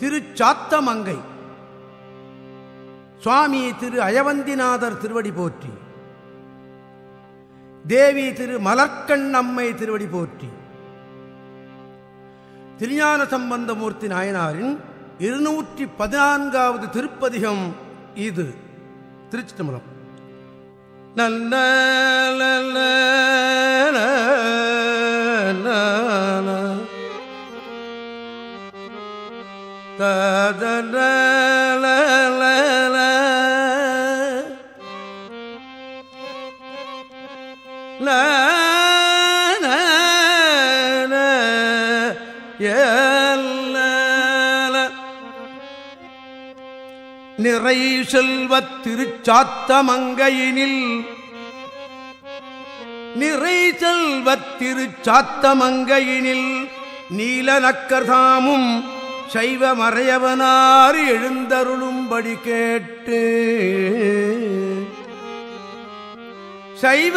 திருச்சாத்தமங்கை சுவாமி திரு அயவந்திநாதர் திருவடி போற்றி தேவி திரு மலர்க்கண் அம்மை திருவடி போற்றி திருஞான சம்பந்தமூர்த்தி நாயனாரின் இருநூற்றி பதினான்காவது திருப்பதிகம் இது திருச்சி தம்பரம் நல்ல நல்ல ததன நிறை செல்வத் திருச்சாத்தமங்கையினில் நிறை செல்வத் திருச்சாத்தமங்கையினில் நீல நக்கர்தாமும் சைவ மறையவனார் எழுந்தருளும்படி கேட்டு சைவ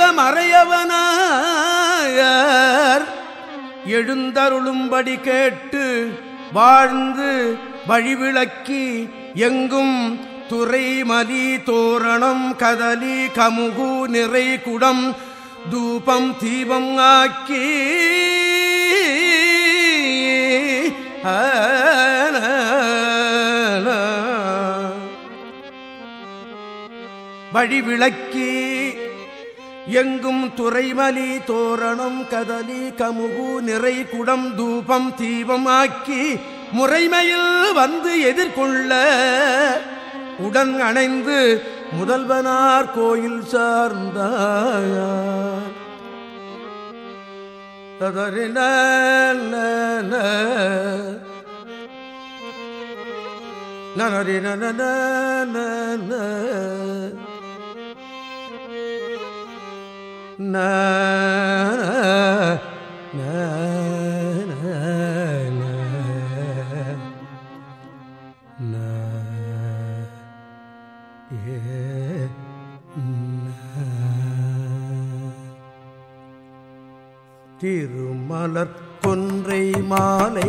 மறையவனார் எழுந்தருளும்படி கேட்டு வாழ்ந்து வழிவிளக்கி எங்கும் துறை மலி தோரணம் கதலி கமுகு நிறை குடம் தூபம் தீபம் ஆக்கி வழிவிளக்கி எங்கும் துறைமலி தோரணம் கதலி கமுகு நிறை குடம் தூபம் தீபம் ஆக்கி முறைமையில் வந்து எதிர்கொள்ள உடன் அணைந்து முதல்வனார் கோயில் சார்ந்தார் ததறின நனரின ந திருமலர் கொன்றை மாலை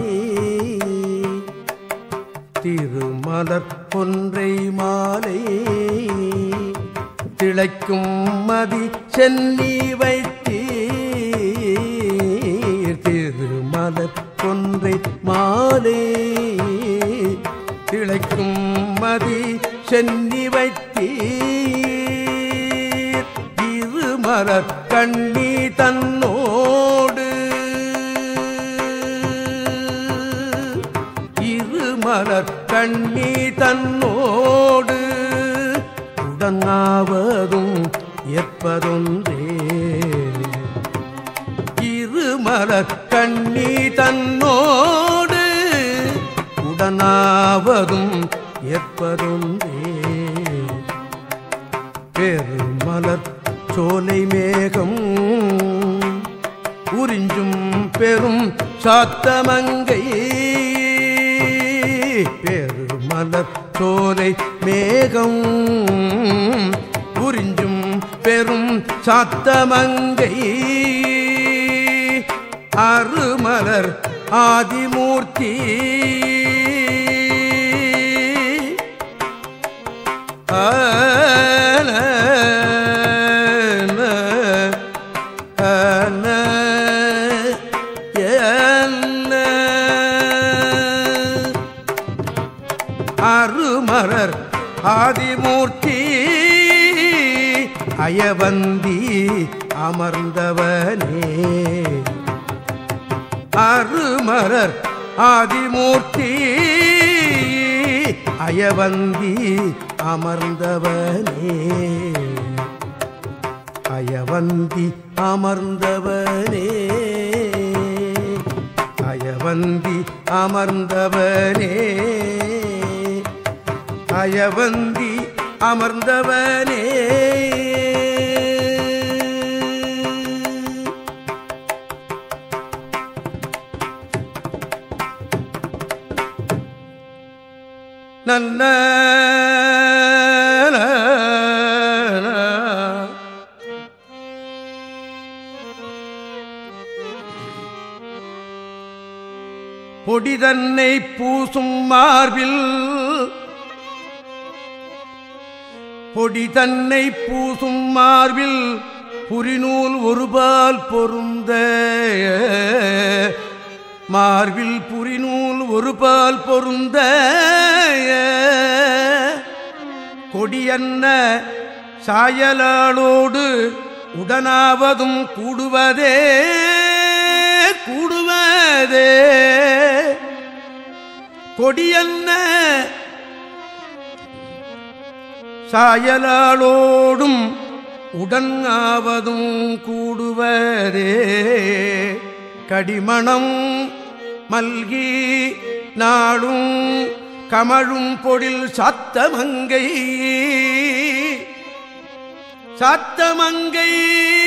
திருமலர் கொன்றை மாலை திளைக்கும் மதி சென்னி வைத்தீர் திருமலர் கொன்றை மாலை திளைக்கும் மதி சென்னி வைத்தீர் இருமலர் கண்ணி தன்னோடு இருமலர் கண்ணி தன்னோடு உடனாவதும் ஏற்பதொன்றே இருமலர் கண்ணி தன்னோடு உடனாவதும் ஏற்பதொன்றே பெருமலர் சோலை மேகம் உறிஞ்சும் பெரும் சாத்தமங்கை பெருமலர் சோலை மேகம் உறிஞ்சும் பெரும் சாத்தமங்கை அருமலர் ஆதிமூர்த்தி அருமரர் ஆதிமூர்த்தி அயவந்தி அமர்ந்தவனே அருமரர் ஆதிமூர்த்தி அயவந்தி அமர்ந்தவனே அயவந்தி அமர்ந்தவனே அயவந்தி அமர்ந்தவனே அயவந்தி அமர்ந்தவனே நல்ல பொடிதன்னை பூசும் மார்பில் பொடி தன்னை பூசும் மார்பில் புரிநூல் ஒருபால் பொருந்த மார்பில் புரிநூல் ஒருபால் பொருந்த கொடியன்ன சாயலாளோடு உடனாவதும் கூடுவதே கூடுவதே கொடியன்ன சாயலாளோடும் உடன் ஆவதும் கூடுவதே கடிமணம் மல்கி நாடும் கமழும் பொழில் சாத்தமங்கை சாத்தமங்கை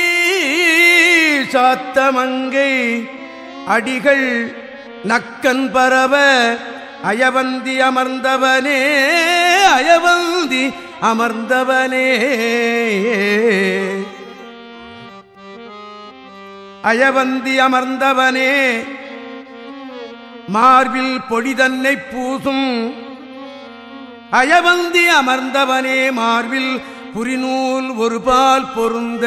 சாத்தமங்கை அடிகள் நக்கன் பரவ அயவந்தி அமர்ந்தவனே அயவந்தி அமர்ந்தவனே அயவந்தி அமர்ந்தவனே மார்பில் பொடிதன்னை பூசும் அயவந்தி அமர்ந்தவனே மார்பில் புரிநூல் ஒரு பால் பொருந்த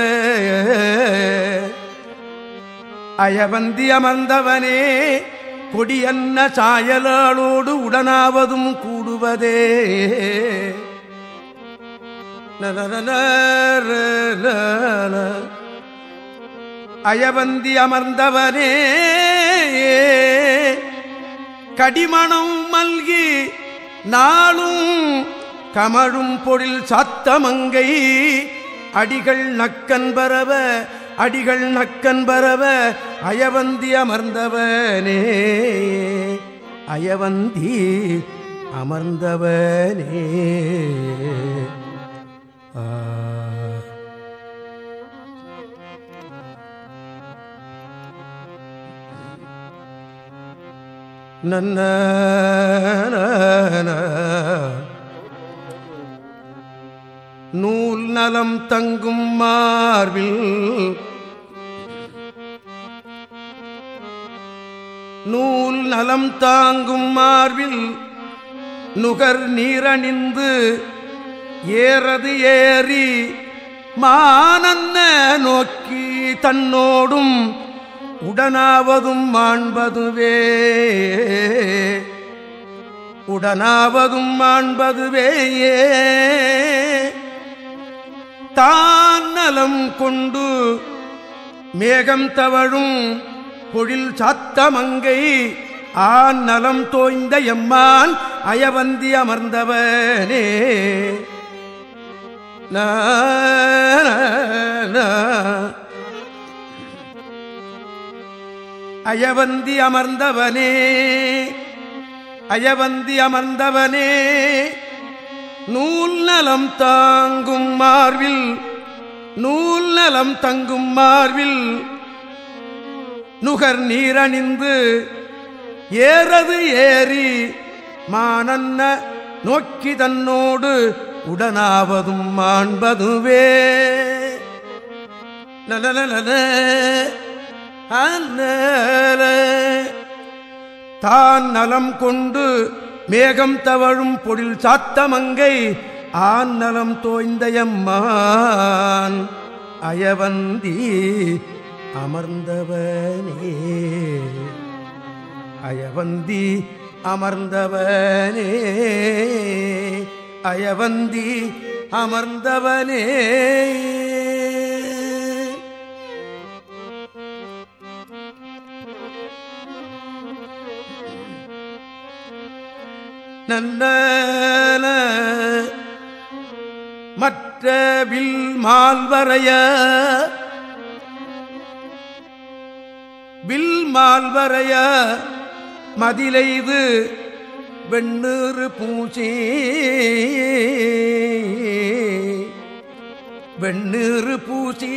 அயவந்தி அமர்ந்தவனே கொடியன்ன சாயலாளோடு உடனாவதும் கூடுவதே அயவந்தி அமர்ந்தவனே கடிமணம் மல்கி நாளும் கமழும் பொழில் சாத்தமங்கை அடிகள் நக்கன் பரவ அடிகள் நக்கன் பரவ அயவந்தி அமர்ந்தவனே அயவந்தி அமர்ந்தவனே ஆ நன்ன நூல் நலம் தங்கும் மார்பில் நூல் நலம் தாங்கும் மார்பில் நுகர் நீரணிந்து ஏறது ஏறி மானன்ன நோக்கி தன்னோடும் உடனாவதும் மாண்பதுவே உடனாவதும் மாண்பதுவேயே தான் நலம் கொண்டு மேகம் தவழும் பொழில் சாத்தமங்கை ஆன் நலம் தோய்ந்த எம்மான் அயவந்தி அமர்ந்தவனே நா, நா, நா. அயவந்தி அமர்ந்தவனே அயவந்தி அமர்ந்தவனே நூல் நலம் தாங்கும் மார்பில் நூல் நலம் தங்கும் மார்பில் நுகர் நீரணிந்து ஏறது ஏறி மானன்ன நோக்கி தன்னோடு உடனாவதும் மாண்பதுவே நலனலன அந்நல. தான் நலம் கொண்டு மேகம் தவழும் பொழில் சாத்தமங்கை ஆன் நலம் தோய்ந்தயம்மான் அயவந்தி அமர்ந்தவனே அயவந்தி அமர்ந்தவனே அயவந்தி அமர்ந்தவனே நன்ன மற்ற வில் மால்வரைய வில் மால்வரைய மதிலைது வெண்ணீறு பூசி வெண்ணீறு பூசி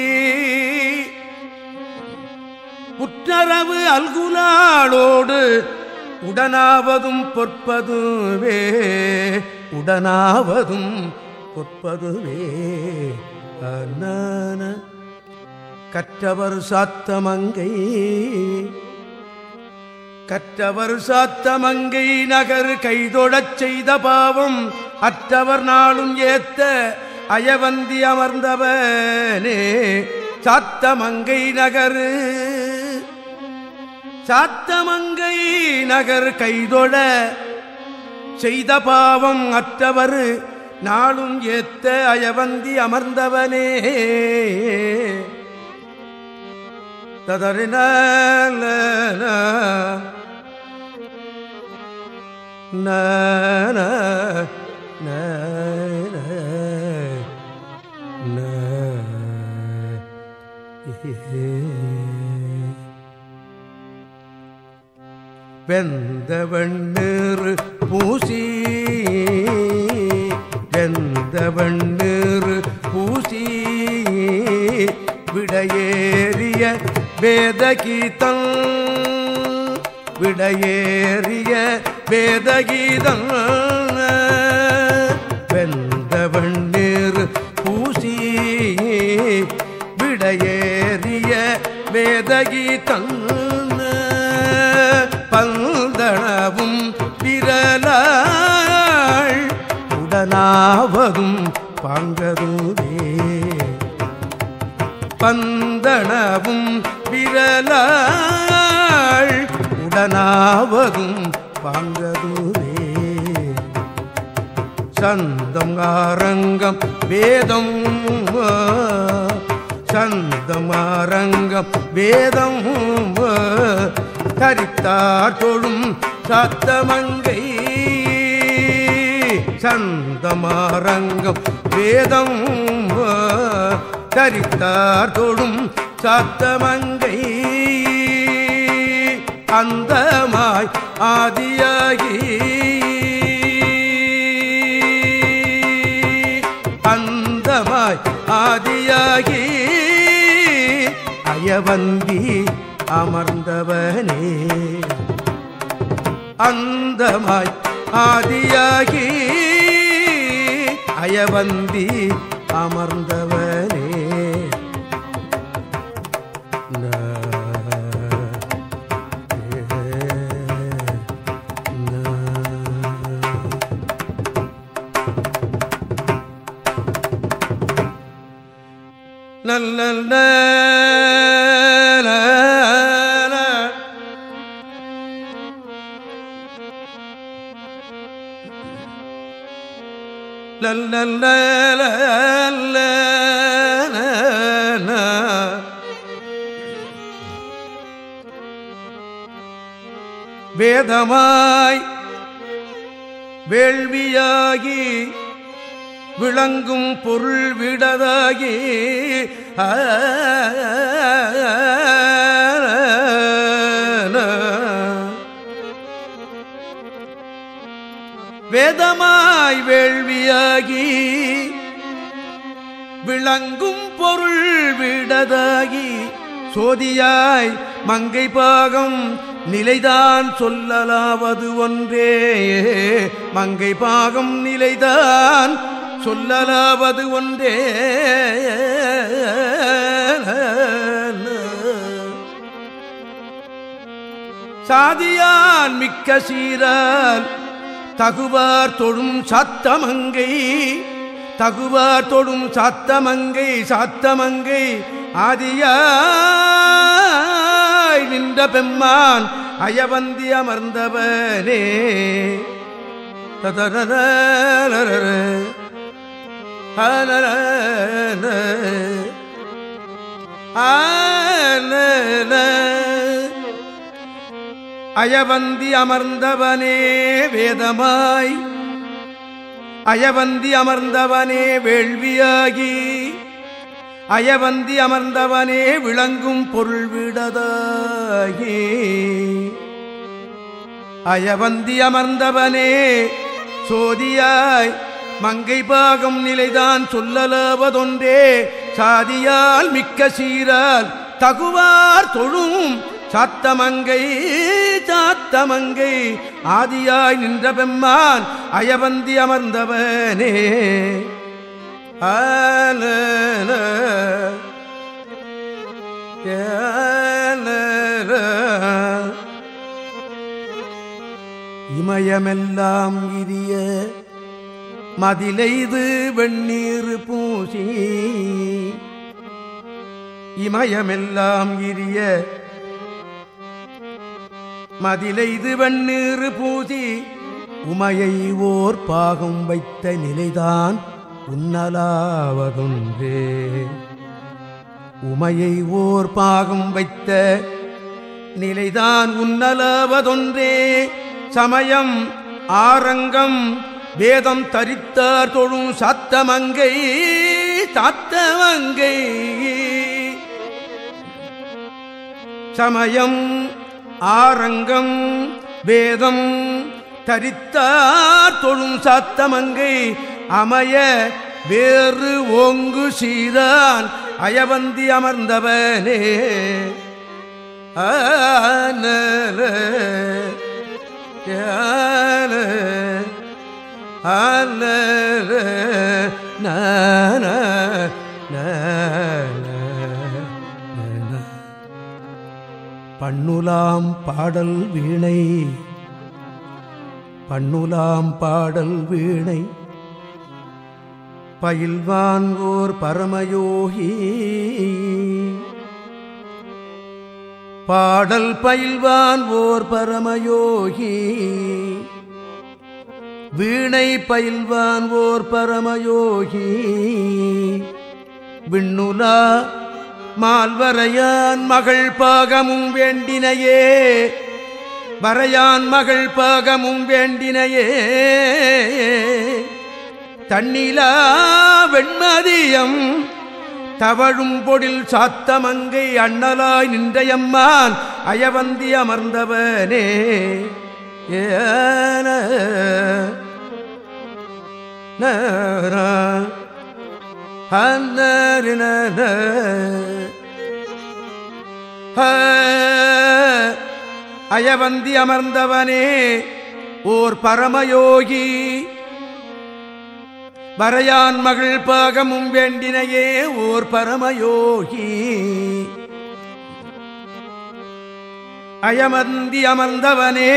புற்றரவு அல்குலாளோடு உடனாவதும் பொற்பதுவே உடனாவதும் பொற்பதுவே அண்ணான கற்றவர் சாத்தமங்கை கற்றவர் சாத்தமங்கை நகர் கைதொழச் செய்த பாவம் அற்றவர் நாளும் ஏத்த அயவந்தி அமர்ந்தவனே சாத்தமங்கை நகர் சாத்தமங்கை நகர் கைதொழ செய்த பாவம் அற்றவர் நாளும் ஏத்த அயவந்தி அமர்ந்தவனே ததறின வெந்த வெண்ணீர் பூசி வெந்த வெண்ணீர் பூசி விடையேறிய வேதகீதம் விடையேறிய வேதகீதம் வெந்த வெண்ணீர் பூசி விடையேறிய வேதகீதம் பந்தளவும் விரலாள் உடனாவதும் பாங்கதுவே பந்தளவும் விரலாள் உடனாவதும் பாங்கதுவே சந்தம் ஆரங்கம் வேதம் சந்தம் ஆரங்கம் வேதம் தரித்தார் தொழும் சத்தமங்கை சந்தமாரங்கம் வேதம் தரித்தார் தொழும் சத்தமங்கை அந்தமாய் ஆதியாகி அந்தமாய் ஆதியாகி அயவந்தி அமர்ந்தவனே அந்தமாய் ஆதியாகி அயவந்தி அமர்ந்தவனே நா, ஏ, நா. நல்ல வேதமாய் வேள்வியாகி விளங்கும் பொருள் விடதாகி ஆ, வேதமாய் வேள்வியாகி விளங்கும் பொருள் விடதாகி சோதியாய் மங்கை பாகம் நிலைதான் சொல்லலாவது ஒன்றே மங்கை பாகம் நிலைதான் சொல்லலாவது ஒன்றே சாதியான் மிக்க சீரால் தகுவார் தொழும் சாத்தமங்கை தகுவார் தொழும் சாத்தமங்கை சாத்தமங்கை ஆதியாய் நின்ற பெம்மான் அயவந்தி அமர்ந்தவனே ததரரரரர. ஆனரன. ஆனன. அயவந்தி அமர்ந்தவனே வேதமாய் அயவந்தி அமர்ந்தவனே வேள்வியாகி அயவந்தி அமர்ந்தவனே விளங்கும் பொருள் விடதாகி அயவந்தி அமர்ந்தவனே சோதியாய் மங்கை பாகம் நிலைதான் சொல்லலாவதொன்றே சாதியால் மிக்க சீரால் தகுவார் தொழும் சாத்தமங்கை சாத்தமங்கை ஆதியாய் நின்ற பெம்மான் அயவந்தி அமர்ந்தவனே ஆன இமயமெல்லாம் இரிய மதிலைது வெண்ணீர் பூசி இமயமெல்லாம் இரிய மதிலைது வெண்ணீர் பூசி உமையை ஓர் பாகம் வைத்த நிலைதான் உன்னலாவதொன்றே உமையை ஓர் பாகம் வைத்த நிலைதான் உன்னலாவதொன்றே சமயம் ஆரங்கம் வேதம் தரித்தார் தொழும் சாத்தமங்கை தாத்தமங்கை சமயம் ஆரங்கம் வேதம் தரித்தார் தொழும் சாத்தமங்கை அமைய வேறு ஓங்கு சீரான் அயவந்தி அமர்ந்தவனே ஆனல பண்ணுலாம் பாடல் வீணை பண்ணுலாம் பாடல் வீணை பயில்வான் ஓர் பரமயோகி பாடல் பயில்வான் ஓர் பரமயோகி வீணை பயில்வான் ஓர் பரமயோகி விண்ணுலா மால்வரையான் மகள் பாகமும் வேண்டினையே வரையான் மகள் பாகமும் வேண்டினையே தண்ணிலா வெண்மதியம் தவழும் பொடில் சாத்தமங்கை அண்ணலாய் நின்றையம்மான் அயவந்தி அமர்ந்தவனே ஏன அயவந்தி அமர்ந்தவனே ஓர் பரமயோகி வரையான் மகள் பாகமும் வேண்டினையே ஓர் பரமயோகி அயமந்தி அமர்ந்தவனே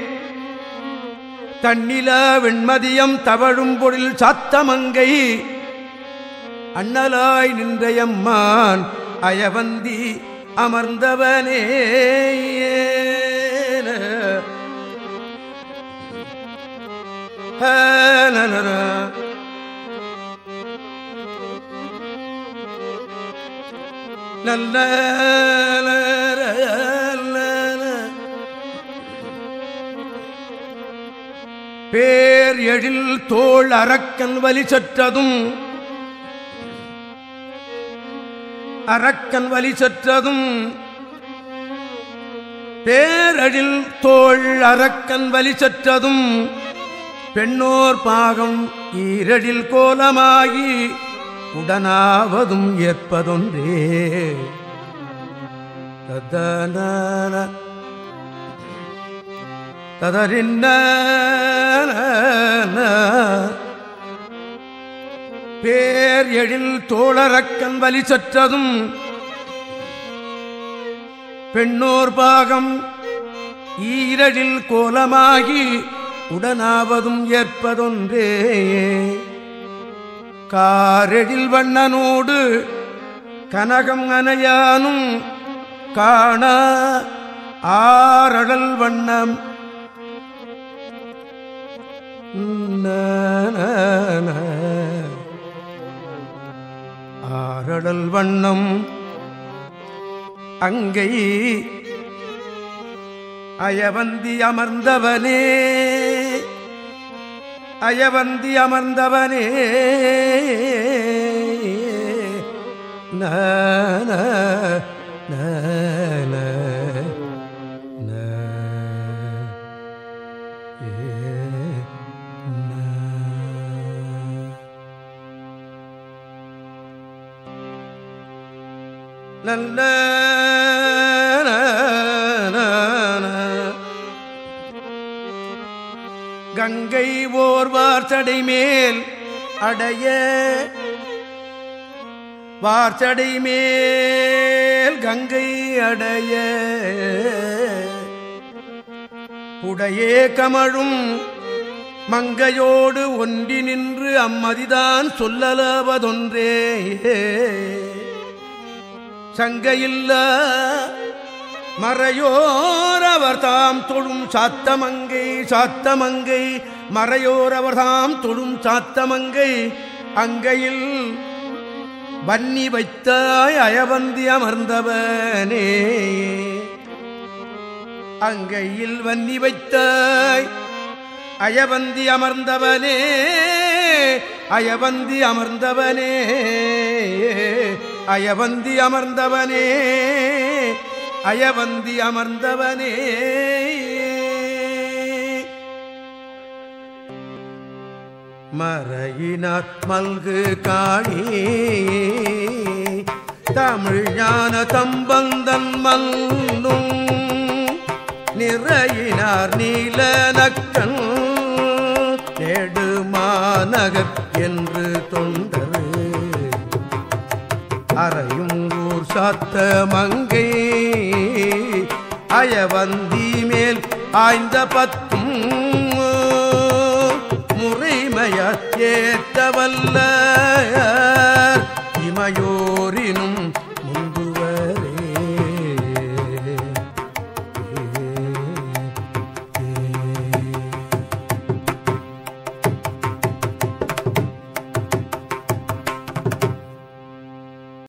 தன்னில வெண்மதியம் தவழும் பொழில் சாத்தமங்கை அண்ணலாய் நின்றயம்மான் அயவந்தி அமர்ந்தவனே ஹலர நல்ல பேர் எழில் தோள் அரக்கன் வலி சற்றதும் அரக்கன் வலி சற்றதும் பேரழில் தோள் அரக்கன் வலி சற்றதும் பெண்ணோர் பாகம் ஈரடில் கோலமாகி உடனாவதும் ஏற்பதொன்றே ததன ததறின்ன பேர் எழில் தோழரக்கன் வலி சற்றதும் பெண்ணோர் பாகம் ஈரடில் கோலமாகி உடனாவதும் ஏற்பதொன்றே காரெழில் வண்ணனோடு கனகம் அனையானும் காண ஆரடல் வண்ணம் ஆரடல் வண்ணம் அங்கை அயவந்தி அமர்ந்தவனே அயவந்தி அமர்ந்தவனே நன நன நல்ல கங்கை ஓர் வார்த்தடை மேல் அடைய வார்த்தடை மேல் கங்கை அடைய உடையே கமழும் மங்கையோடு ஒன்றி நின்று அம்மதிதான் சொல்லலாவதொன்றே சங்கையில்ல மறையோர் அவர் தாம் தொழும் சாத்தமங்கை சாத்தமங்கை மறையோர் அவர் தாம் தொழும் சாத்தமங்கை அங்கையில் வன்னி வைத்தாய் அயவந்தி அமர்ந்தவனே அங்கையில் வன்னி வைத்தாய் அயவந்தி அமர்ந்தவனே அயவந்தி அமர்ந்தவனே அயவந்தி அமர்ந்தவனே அயவந்தி அமர்ந்தவனே மறையினார் மல்கு காணி தமிழ் ஞான தம்பந்தன் மல்லும் நிறையினார் நீல நக்கன் நெடுமாநகர் என்று தொண்டர் அறையும் ஊர் சாத்த மங்கை அயவந்தி மேல் ஆய்ந்த பத்தும் முறைமைய ஏத்தவல்ல இமையோரினும்